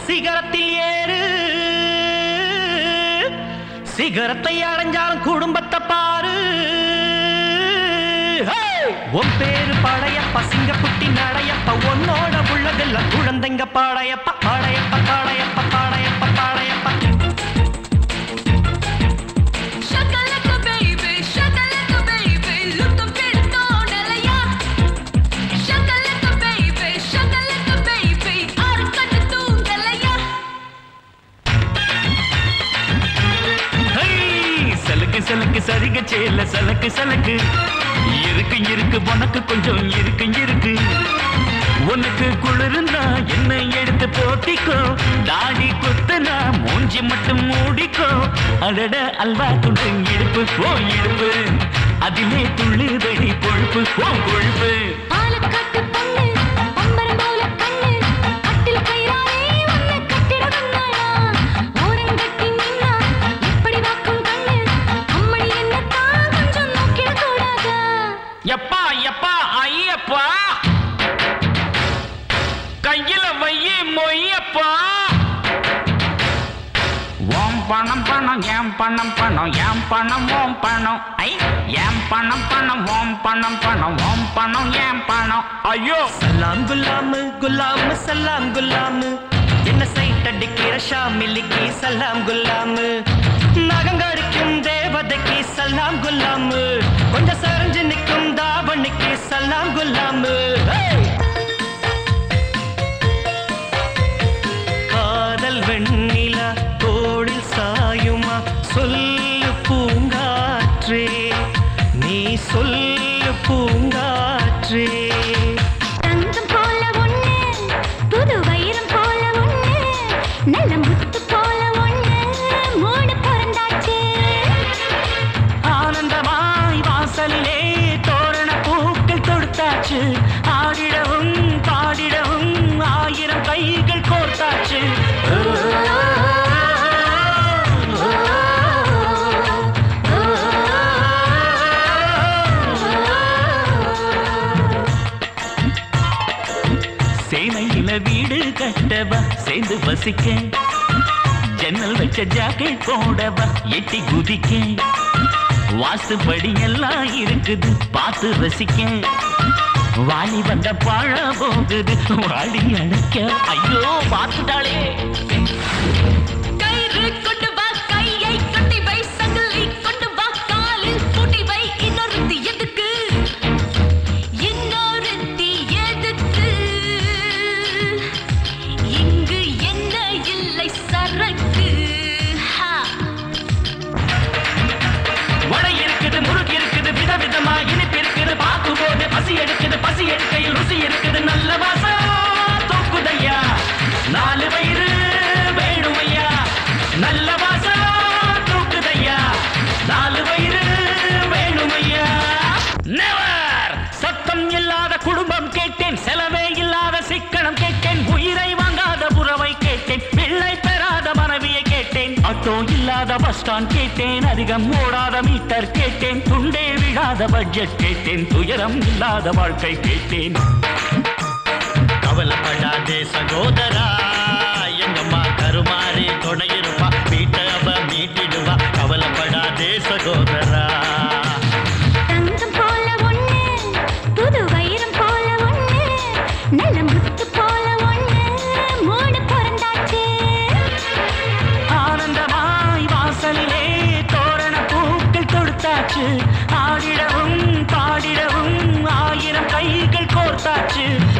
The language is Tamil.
சிகரத்தில் ஏறு சிகரத்தை அடைஞ்சாலும் குடும்பத்தை பாரு ஹே! உன் பேரு படையப்ப சிங்கக்குட்டி நடையப்ப உன்னோட உள்ளதெல்லாம் குழந்தைங்க பாடையப்ப பாடையப்ப பாடையப்ப பாடையப்ப பாடையப்ப Shakalaka baby, shakalaka baby, லுக்கம் கெடுத்தோடலையா? Shakalaka baby, shakalaka baby, ஆறு கட்டு தூங்கலையா? ஹை! சலுக்கு சலுக்கு சரிக சேல சலக்கு சலக்கு இருக்கு இருக்கு உனக்கு கொஞ்சம் இருக்கு இருக்கு உனக்கு குளிருந்தா என்ன எடுத்து போத்திக்கோ தாடி குத்துனா மூஞ்சி மட்டும் மூடிக்கோ அடட அல்வா துண்டு இடுப்பு போ இடுப்பு அதிலே துள்ளுதடி கொழுப்பு போ கொழுப்பு பாலக்காட்டு பொண்ணு, பம்பரம் போல கண்ணு, கட்டில் கயிறாலே உன்னை கட்டிட வந்தாளா? ஓரங்கட்டி நின்னா, எப்படி வாக்கும் கண்ணு? அம்மணி என்னத்தான் கொஞ்சம் நோக்கிடக் கூடாதா? எப்பா எப்பா ஐயப்பா கையில வையி மொய்யப்பா ஓம் பணம் பணம் ஏம் பணம் பணம் ஏம் பணம் ஓம் பணம் ஐ ஏம் பணம் பணம் ஓம் பணம் பணம் ஓம் பணம் ஏம் பணம் ஐயோ சலாம் குலாமு குலாமு சலாம் குலாமு என்ன சைட் அடிக்கிற ஷாமிலிக்கு சலாம் குலாமு நகங்கடிக்கும் தேவதைக்கு சலாம் குலாமு கொஞ்சம் சரிஞ்சு நிற்கும் தாவணிக்கு சலாம் குலாமு ஹேய்! காதல் வெண்ணிலா தோளில் சாயுமா சொல்லு பூங்காற்றே நீ சொல்லு பூங்காற்றே தங்கம் போல ஒண்ணு, புது வைரம் போல ஒண்ணு, நல்ல முத்து போல ஒண்ணு, மூணு பிறந்தாச்சு. ஆனந்தமாய் வாசலிலே தோரண பூக்கள் தொடுத்தாச்சு ஆடிடவும் பாடிடவும் ஆயிரம் கைகள் கோர்த்தாச்சு சேனையில வீடு கட்டவா சேர்ந்து வசிக்க ஜன்னல் வச்ச ஜாக்கெட் போடவா எட்டி குதிக்க வாஸ்துபடி எல்லாம் இருக்குது பார்த்து ரசிக்க வாலி வந்த பாழ போகுது வாடி அடைக்க ஐயோ பார்த்துட்டாளே கயிறு கொண்டு வா, கையை கட்டி வை, சங்கிலி கொண்டு வா, காலில் பூட்டி வை, இன்னொருத்தி எதுக்கு? இன்னொருத்தி எதுக்கு? இங்கு என்ன இல்லை சரக்கு ஹா வடை இருக்குது முறுக்கு இருக்குது விதவிதமா இனிப்பு இருக்குது பார்க்கும் போது பசி எடுக்குது பசி எடுக்கையில் ருசி இருக்குது நல்ல வாசம் தூக்குதையா நாலு வயிறு வேணுமையா நல்ல வாசம் தூக்குதையா நாலு வயிறு வேணுமையா நெவர் சத்தம் இல்லாத குடும்பம் கேட்டேன் செலவே இல்லாத சிக்கனம் கேட்டேன் உயிரை வாங்காத புறவை கேட்டேன் பிள்ளை பெறாத மனைவியை கேட்டேன் ஆட்டோ இல்லாத பஸ் ஸ்டாண்ட் கேட்டேன் அதிகம் ஓடாத மீட்டர் கேட்டேன் துண்டே விழாத பட்ஜெட் கேட்டேன் துயரம் இல்லாத வாழ்க்கை கேட்டேன் கவலைப்படாதே சகோதரா எங்கம்மா கருமாறி துணையிருப்பா வீட்டை அவ மீட்டிடுவா கவலைப்படாதே சகோதரா தங்கம் போல ஒண்ணு புது வைரம் போல ஒண்ணு நல்ல முத்து போல ஒண்ணு மூணு பிறந்தாச்சு ஆனந்தமாய் வாசலிலே தோரண பூக்கள் தொடுத்தாச்சு ஆடிடவும் பாடிடவும் ஆயிரம் கைகள் கோர்த்தாச்சு